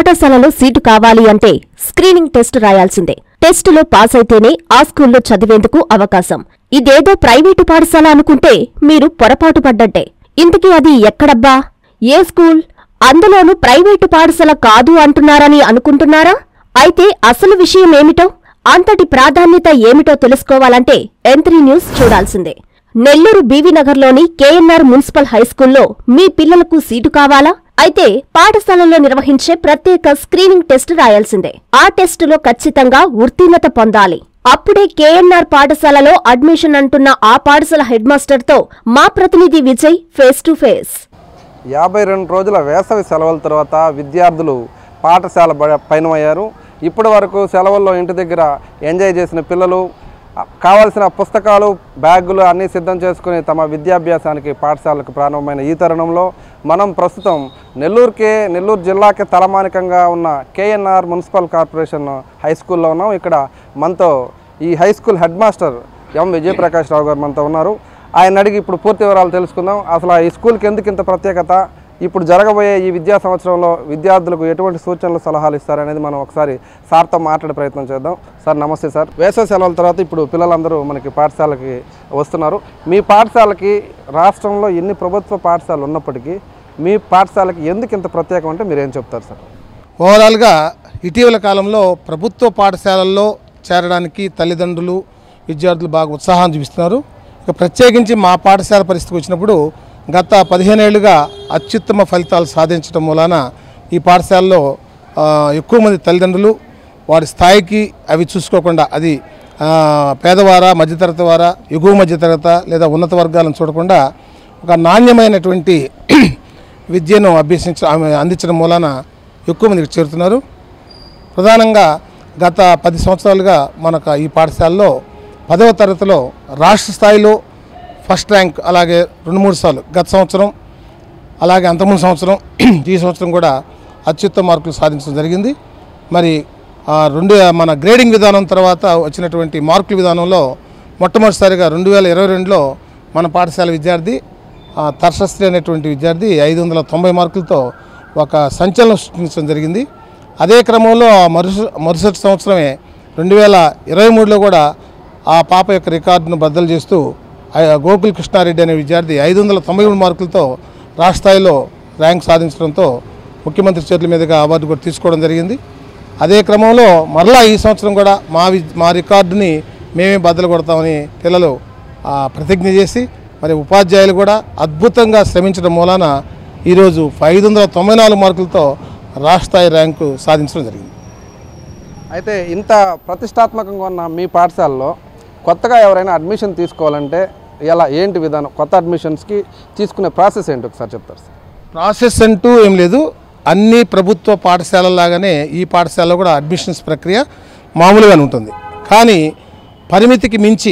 పాఠశాలలో సీటు కావాలి అంటే స్క్రీనింగ్ టెస్ట్ రాయాల్సిందే టెస్టులో పాస్ అయితేనే ఆ స్కూల్లో చదివేందుకు అవకాశం ఇదేదో ప్రైవేటు పాఠశాల అనుకుంటే మీరు పొరపాటు పడ్డట్టే ఇంతకీ అది ఎక్కడబ్బా ఏ స్కూల్ అందులోనూ ప్రైవేటు పాఠశాల కాదు అంటున్నారని అనుకుంటున్నారా అయితే అసలు విషయం ఏమిటో అంతటి ప్రాధాన్యత ఏమిటో తెలుసుకోవాలంటే ఎంత్రీ న్యూస్ చూడాల్సిందే నెల్లూరు బీవీ నగర్లోని కేఎన్ఆర్ మున్సిపల్ హైస్కూల్లో మీ పిల్లలకు సీటు కావాలా అయితే పాఠశాలలో నిర్వహించే ప్రత్యేక స్క్రీనింగ్ టెస్ట్ రాయాల్సిందే ఆ టెస్టులో ఖచ్చితంగా ఉత్తీర్ణత పొందాలి అప్పుడే కేఎన్ఆర్ పాఠశాలలో అడ్మిషన్ అంటున్న ఆ పాఠశాల హెడ్ మాస్టర్తో మా ప్రతినిధి విజయ్ ఫేస్ టు ఫేస్ యాభై రెండు రోజుల వేసవి సెలవుల తర్వాత విద్యార్థులు పాఠశాల బ- పయనమయ్యారు ఇప్పటి వరకు సెలవుల్లో ఇంటి దగ్గర ఎంజాయ్ చేసిన పిల్లలు ఆ, కావాల్సిన పుస్తకాలు బ్యాగులు అన్నీ సిద్ధం చేసుకుని తమ విద్యాభ్యాసానికి పాఠశాలకు ప్రారంభమైన ఈ తరుణంలో మనం ప్రస్తుతం నెల్లూరుకే నెల్లూరు జిల్లాకి తలమానికంగా ఉన్న కేఎన్ఆర్ మున్సిపల్ కార్పొరేషన్ హై స్కూల్లో ఉన్నాం ఇక్కడ మనతో ఈ high school head master M Vijayaprakash Rao garu మనతో ఉన్నారు ఆయన అడిగి ఇప్పుడు పూర్తి వివరాలు తెలుసుకుందాం అసలు ఈ స్కూల్కి ఎందుకు ఇంత ప్రత్యేకత ఇప్పుడు జరగబోయే ఈ విద్యా సంవత్సరంలో విద్యార్థులకు ఎటువంటి సూచనలు సలహాలు ఇస్తారనేది మనం ఒకసారి సార్తో మాట్లాడే ప్రయత్నం చేద్దాం సార్ నమస్తే సార్ వేసవి సెలవుల తర్వాత ఇప్పుడు పిల్లలందరూ మనకి పాఠశాలకి వస్తున్నారు మీ పాఠశాలకి రాష్ట్రంలో ఎన్ని ప్రభుత్వ పాఠశాలలు ఉన్నప్పటికీ మీ పాఠశాలకి ఎందుకు ఇంత ప్రత్యేకం అంటే మీరు ఏం చెప్తారు సార్ ఓవరాల్గా ఇటీవల కాలంలో ప్రభుత్వ పాఠశాలల్లో చేరడానికి తల్లిదండ్రులు విద్యార్థులు బాగా ఉత్సాహం చూపిస్తున్నారు ఇక ప్రత్యేకించి మా పాఠశాల పరిస్థితికి వచ్చినప్పుడు గత పదిహేనేళ్లుగా అత్యుత్తమ ఫలితాలు సాధించడం మూలాన ఈ పాఠశాలలో ఆ, ఎక్కువ మంది తల్లిదండ్రులు వారి స్థాయికి అవి చూసుకోకుండా అది ఆ, పేదవారా మధ్యతరగతి వారా ఎగువ మధ్యతరగత లేదా ఉన్నత వర్గాలను చూడకుండా ఒక నాణ్యమైనటువంటి విద్యను అభ్యసించ ఆమె అందించడం మూలాన ఎక్కువ మందికి చేరుతున్నారు ప్రధానంగా గత పది సంవత్సరాలుగా మనకు ఈ పాఠశాలలో పదవ తరగతిలో రాష్ట్ర స్థాయిలో ఫస్ట్ ర్యాంక్ అలాగే రెండు మూడు సార్లు గత సంవత్సరం అలాగే అంతకుముందు సంవత్సరం ఈ సంవత్సరం కూడా అత్యుత్తమ మార్కులు సాధించడం జరిగింది మరి ఆ రెండు మన గ్రేడింగ్ విధానం తర్వాత వచ్చినటువంటి మార్కుల విధానంలో మొట్టమొదటిసారిగా రెండు వేల ఇరవై రెండులో మన పాఠశాల విద్యార్థి ఆ, తర్షశ్రీ అనేటువంటి విద్యార్థి ఐదు వందల తొంభై మార్కులతో ఒక సంచలనం సృష్టించడం జరిగింది అదే క్రమంలో ఆ మరుస మరుసటి సంవత్సరమే రెండు వేల ఇరవై మూడులో కూడా ఆ పాప యొక్క రికార్డును బద్దలు చేస్తూ ఆ గోకుల్ కృష్ణారెడ్డి అనే విద్యార్థి ఐదు వందల తొంభై మూడు మార్కులతో రాష్ట్ర స్థాయిలో ర్యాంక్ సాధించడంతో ముఖ్యమంత్రి చేతుల మీదుగా అవార్డు కూడా తీసుకోవడం జరిగింది అదే క్రమంలో మరలా ఈ సంవత్సరం కూడా మా వి మా రికార్డుని మేమే బద్దలు కొడతామని పిల్లలు ఆ, ప్రతిజ్ఞ చేసి మరి ఉపాధ్యాయులు కూడా అద్భుతంగా శ్రమించడం మూలాన ఈరోజు ఐదు వందల తొంభై నాలుగు మార్కులతో రాష్ట్ర స్థాయి ర్యాంకు సాధించడం జరిగింది అయితే ఇంత ప్రతిష్టాత్మకంగా ఉన్న మీ పాఠశాలలో కొత్తగా ఎవరైనా అడ్మిషన్ తీసుకోవాలంటే ఎలా ఏంటి విధానం కొత్త అడ్మిషన్స్కి తీసుకునే ప్రాసెస్ ఏంటి ఒకసారి చెప్తారు సార్ ప్రాసెస్ అంటూ ఏం లేదు అన్ని ప్రభుత్వ పాఠశాలలాగానే ఈ పాఠశాలలో కూడా అడ్మిషన్స్ ప్రక్రియ మామూలుగానే ఉంటుంది కానీ పరిమితికి మించి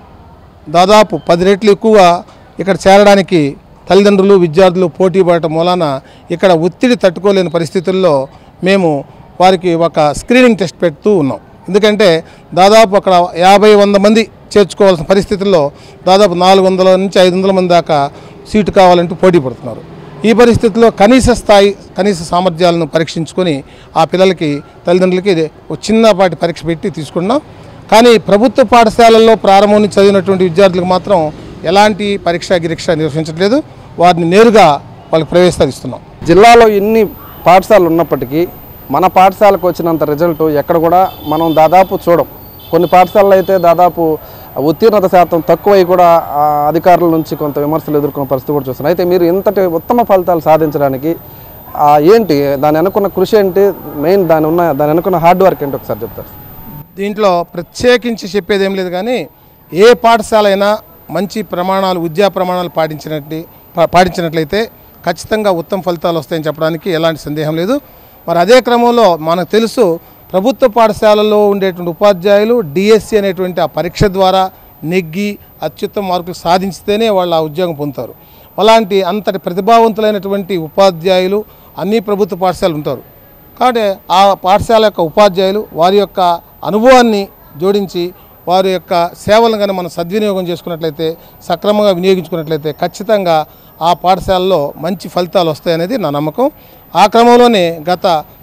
దాదాపు పది రెట్లు ఎక్కువ ఇక్కడ చేరడానికి తల్లిదండ్రులు విద్యార్థులు పోటీ పడటం మూలాన ఇక్కడ ఒత్తిడి తట్టుకోలేని పరిస్థితుల్లో మేము వారికి ఒక స్క్రీనింగ్ టెస్ట్ పెడుతూ ఉన్నాం ఎందుకంటే దాదాపు అక్కడ యాభై వంద మంది చేర్చుకోవాల్సిన పరిస్థితుల్లో దాదాపు నాలుగు వందల నుంచి ఐదు వందల మంది దాకా సీటు కావాలంటూ పోటీ పడుతున్నారు ఈ పరిస్థితుల్లో కనీస స్థాయి కనీస సామర్థ్యాలను పరీక్షించుకొని ఆ పిల్లలకి తల్లిదండ్రులకి ఇది ఒక చిన్నపాటి పరీక్ష పెట్టి తీసుకున్నాం కానీ ప్రభుత్వ పాఠశాలల్లో ప్రారంభం నుంచి చదివినటువంటి విద్యార్థులకు మాత్రం ఎలాంటి పరీక్ష గిరీక్ష నిర్వహించట్లేదు వారిని నేరుగా వాళ్ళకి ప్రవేశాలు ఇస్తున్నాం జిల్లాలో ఇన్ని పాఠశాలలు ఉన్నప్పటికీ మన పాఠశాలకు వచ్చినంత రిజల్ట్ ఎక్కడ కూడా మనం దాదాపు చూడం కొన్ని పాఠశాలలు అయితే దాదాపు ఉత్తీర్ణత శాతం తక్కువై కూడా ఆ, అధికారుల నుంచి కొంత విమర్శలు ఎదుర్కొన్న పరిస్థితి కూడా చూస్తున్నాం అయితే మీరు ఇంతటి ఉత్తమ ఫలితాలు సాధించడానికి ఆ, ఏంటి దాని అనుకున్న కృషి ఏంటి మెయిన్ దాని ఉన్న దాని అనుకున్న హార్డ్ వర్క్ ఏంటి ఒకసారి చెప్తారు దీంట్లో ప్రత్యేకించి చెప్పేది ఏం లేదు కానీ ఏ పాఠశాల అయినా మంచి ప్రమాణాలు విద్యా ప్రమాణాలు పాటించినట్టు పా- పాటించినట్లయితే ఖచ్చితంగా ఉత్తమ ఫలితాలు వస్తాయని చెప్పడానికి ఎలాంటి సందేహం లేదు మరి అదే క్రమంలో మనకు తెలుసు ప్రభుత్వ పాఠశాలల్లో ఉండేటువంటి ఉపాధ్యాయులు డిఎస్సి అనేటువంటి ఆ పరీక్ష ద్వారా నెగ్గి అత్యుత్తమ మార్కులు సాధించితేనే వాళ్ళు ఆ ఉద్యోగం పొందుతారు అలాంటి అంతటి ప్రతిభావంతులైనటువంటి ఉపాధ్యాయులు అన్ని ప్రభుత్వ పాఠశాలలు ఉంటారు కాబట్టి ఆ పాఠశాల యొక్క ఉపాధ్యాయులు వారి యొక్క అనుభవాన్ని జోడించి వారి యొక్క సేవలను కానీ మనం సద్వినియోగం చేసుకున్నట్లయితే సక్రమంగా వినియోగించుకున్నట్లయితే ఖచ్చితంగా ఆ పాఠశాలలో మంచి ఫలితాలు వస్తాయనేది నా నమ్మకం ఆ క్రమంలోనే గత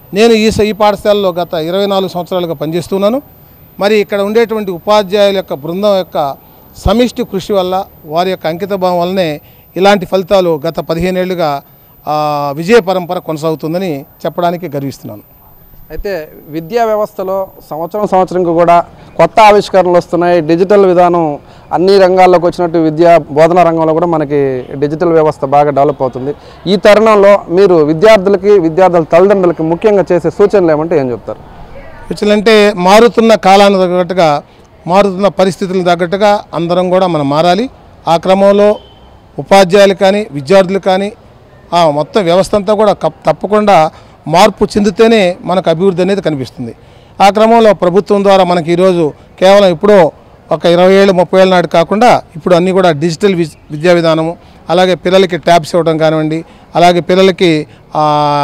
నేను ఈ స- ఈ పాఠశాలలో గత ఇరవై నాలుగు సంవత్సరాలుగా పనిచేస్తున్నాను మరి ఇక్కడ ఉండేటువంటి ఉపాధ్యాయుల యొక్క బృందం యొక్క సమిష్టి కృషి వల్ల వారి యొక్క అంకితభావం వల్లనే ఇలాంటి ఫలితాలు గత పదిహేనేళ్లుగా ఆ, విజయ పరంపర కొనసాగుతుందని చెప్పడానికి గర్విస్తున్నాను అయితే విద్యా వ్యవస్థలో సంవత్సరం సంవత్సరంకి కూడా కొత్త ఆవిష్కరణలు వస్తున్నాయి డిజిటల్ విధానం అన్ని రంగాల్లోకి వచ్చినట్టు విద్యా బోధనా రంగంలో కూడా మనకి డిజిటల్ వ్యవస్థ బాగా డెవలప్ అవుతుంది ఈ తరుణంలో మీరు విద్యార్థులకి విద్యార్థుల తల్లిదండ్రులకి ముఖ్యంగా చేసే సూచనలు ఏమంటే ఏం చెప్తారు అంటే మారుతున్న కాలానికి తగ్గట్టుగా మారుతున్న పరిస్థితులకు తగ్గట్టుగా అందరం కూడా మనం మారాలి ఆ క్రమంలో ఉపాధ్యాయులు కానీ విద్యార్థులు కానీ ఆ మొత్తం వ్యవస్థ అంతా కూడా కప్- తప్పకుండా మార్పు చెందితేనే మనకు అభివృద్ధి అనేది కనిపిస్తుంది ఆ క్రమంలో ప్రభుత్వం ద్వారా మనకి ఈరోజు కేవలం ఇప్పుడో ఒక ఇరవై ఏళ్ళు ముప్పై ఏళ్ళ నాటి కాకుండా ఇప్పుడు అన్నీ కూడా డిజిటల్ విజ్- విద్యా విధానము అలాగే పిల్లలకి ట్యాబ్స్ ఇవ్వడం కానివ్వండి అలాగే పిల్లలకి ఆ,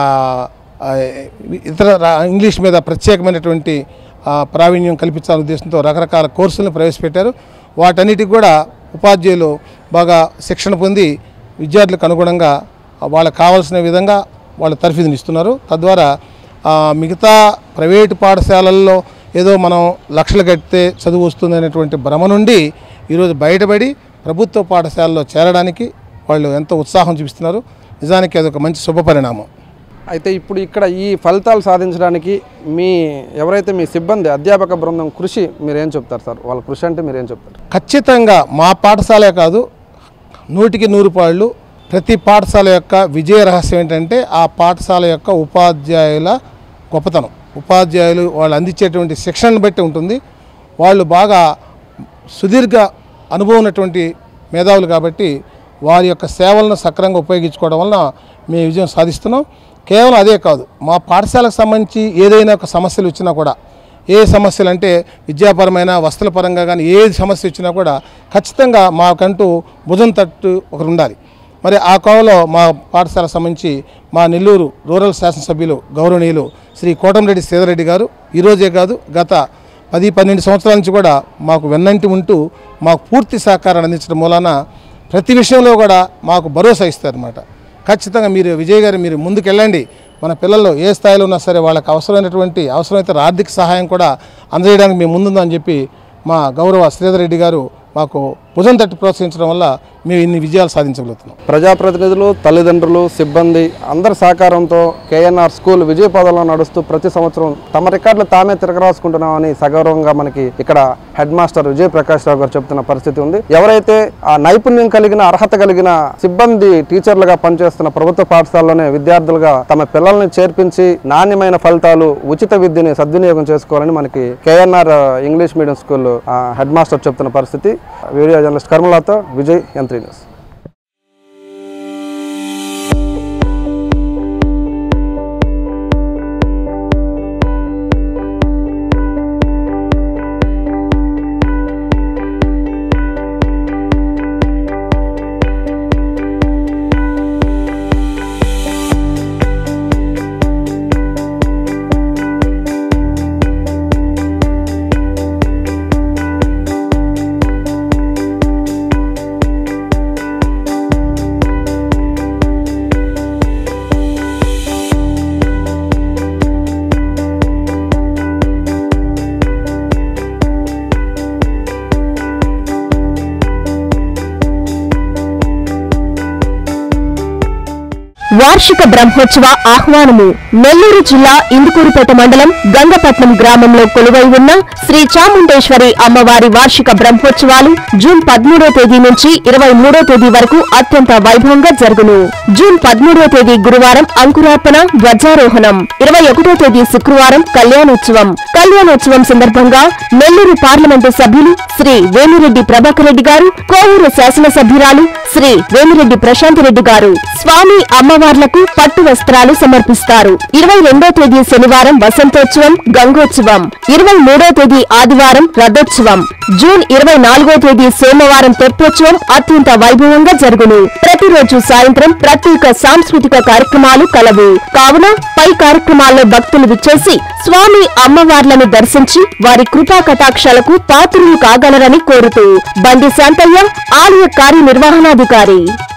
ఆ, ఇతర రా- ఇంగ్లీష్ మీద ప్రత్యేకమైనటువంటి ఆ, ప్రావీణ్యం కల్పించాలనే ఉద్దేశంతో రకరకాల కోర్సులను ప్రవేశపెట్టారు వాటన్నిటికి కూడా ఉపాధ్యాయులు బాగా శిక్షణ పొంది విద్యార్థులకు అనుగుణంగా వాళ్ళకి కావాల్సిన విధంగా వాళ్ళు తర్ఫీదుని ఇస్తున్నారు తద్వారా ఆ, మిగతా ప్రైవేటు పాఠశాలల్లో ఏదో మనం లక్షలు కడితే చదువు వస్తుంది అనేటువంటి భ్రమ నుండి ఈరోజు బయటపడి ప్రభుత్వ పాఠశాలలో చేరడానికి వాళ్ళు ఎంతో ఉత్సాహం చూపిస్తున్నారు నిజానికి అది ఒక మంచి శుభపరిణామం అయితే ఇప్పుడు ఇక్కడ ఈ ఫలితాలు సాధించడానికి మీ ఎవరైతే మీ సిబ్బంది అధ్యాపక బృందం కృషి మీరేం చెప్తారు సార్ వాళ్ళ కృషి అంటే మీరేం చెప్తారు ఖచ్చితంగా మా పాఠశాలే కాదు నూటికి నూరు పాళ్ళు ప్రతి పాఠశాల యొక్క విజయ రహస్యం ఏంటంటే ఆ పాఠశాల యొక్క ఉపాధ్యాయుల గొప్పతనం ఉపాధ్యాయులు వాళ్ళు అందించేటువంటి శిక్షణను బట్టి ఉంటుంది వాళ్ళు బాగా సుదీర్ఘ అనుభవం ఉన్నటువంటి మేధావులు కాబట్టి వారి యొక్క సేవలను సక్రమంగా ఉపయోగించుకోవడం వలన మేము విజయం సాధిస్తున్నాం కేవలం అదే కాదు మా పాఠశాలకు సంబంధించి ఏదైనా ఒక సమస్యలు వచ్చినా కూడా ఏ సమస్యలు అంటే విద్యాపరమైన వస్తుల పరంగా కానీ ఏ సమస్య వచ్చినా కూడా ఖచ్చితంగా మాకంటూ భుజం తట్టు ఒకరు ఉండాలి మరి ఆ కోవలో మా పాఠశాలకు సంబంధించి మా నెల్లూరు రూరల్ శాసనసభ్యులు గౌరవనీయులు శ్రీ కోటంరెడ్డి శ్రీధరెడ్డి గారు ఈరోజే కాదు గత పది పన్నెండు సంవత్సరాల నుంచి కూడా మాకు వెన్నంటి ఉంటూ మాకు పూర్తి సహకారాన్ని అందించడం మూలాన ప్రతి విషయంలో కూడా మాకు భరోసా ఇస్తారన్నమాట ఖచ్చితంగా మీరు విజయ్ గారు మీరు ముందుకెళ్ళండి మన పిల్లలు ఏ స్థాయిలో ఉన్నా సరే వాళ్ళకి అవసరమైనటువంటి అవసరమైతే ఆర్థిక సహాయం కూడా అందజేయడానికి మేము ముందుందని చెప్పి మా గౌరవ శ్రీధర్ రెడ్డి గారు మాకు భుజం తట్టి ప్రోత్సహించడం వల్ల మేము ఇన్ని విజయాలు సాధించగలుగుతున్నాం ప్రజాప్రతినిధులు తల్లిదండ్రులు సిబ్బంది అందరి సహకారంతో కేఎన్ఆర్ స్కూల్ విజయపదంలో నడుస్తూ ప్రతి సంవత్సరం తమ రికార్డులు తామే తిరగరాసుకుంటున్నామని సగౌరవంగా మనకి ఇక్కడ హెడ్ మాస్టర్ విజయ్ ప్రకాష్ రావు గారు చెప్తున్న పరిస్థితి ఉంది ఎవరైతే ఆ నైపుణ్యం కలిగిన అర్హత కలిగిన సిబ్బంది టీచర్లుగా పనిచేస్తున్న ప్రభుత్వ పాఠశాలలోనే విద్యార్థులుగా తమ పిల్లల్ని చేర్పించి నాణ్యమైన ఫలితాలు ఉచిత విద్యని సద్వినియోగం చేసుకోవాలని మనకి కేఎన్ఆర్ ఇంగ్లీష్ మీడియం స్కూల్ ఆ, హెడ్ మాస్టర్ చెప్తున్న పరిస్థితి వీడియో జర్నలిస్ట్ కర్మలతో విజయ్ యంత్రి న్యూస్ వార్షిక బ్రహ్మోత్సవ ఆహ్వానము నెల్లూరు జిల్లా ఇందుకూరుపేట మండలం గంగపట్నం గ్రామంలో కొలువై ఉన్న శ్రీ చాముండేశ్వరి అమ్మవారి వార్షిక బ్రహ్మోత్సవాలు జూన్ పదమూడో తేదీ నుంచి ఇరవై మూడో తేదీ వరకు అత్యంత వైభవంగా జరుగును జూన్ పదమూడో తేదీ గురువారం అంకురార్పణ ధ్వజారోహణం ఇరవై ఒకటో తేదీ శుక్రవారం కళ్యాణోత్సవం కళ్యాణోత్సవం సందర్భంగా నెల్లూరు పార్లమెంటు సభ్యులు శ్రీ వేమిరెడ్డి ప్రభాకర్ రెడ్డి గారు కోవూరు శాసనసభ్యురాలు శ్రీ వేమిరెడ్డి ప్రశాంత్ రెడ్డి గారు స్వామి అమ్మవార్లకు పట్టు వస్త్రాలు సమర్పిస్తారు ఇరవై రెండో తేదీ శనివారం వసంతోత్సవం గంగోత్సవం ఇరవై మూడో తేదీ ఆదివారం రథోత్సవం జూన్ ఇరవై నాలుగో తేదీ సోమవారం తెప్పోత్సవం అత్యంత వైభవంగా జరుగును ప్రతిరోజు సాయంత్రం ప్రత్యేక సాంస్కృతిక కార్యక్రమాలు కలవు కావున పై కార్యక్రమాల్లో భక్తులు విచ్చేసి స్వామి అమ్మవార్లను దర్శించి వారి కృపా కటాక్షాలకు పాత్రులు కాగలరని కోరుతూ బండి శాంతయ్య ఆలయ కార్యనిర్వహణాధికారి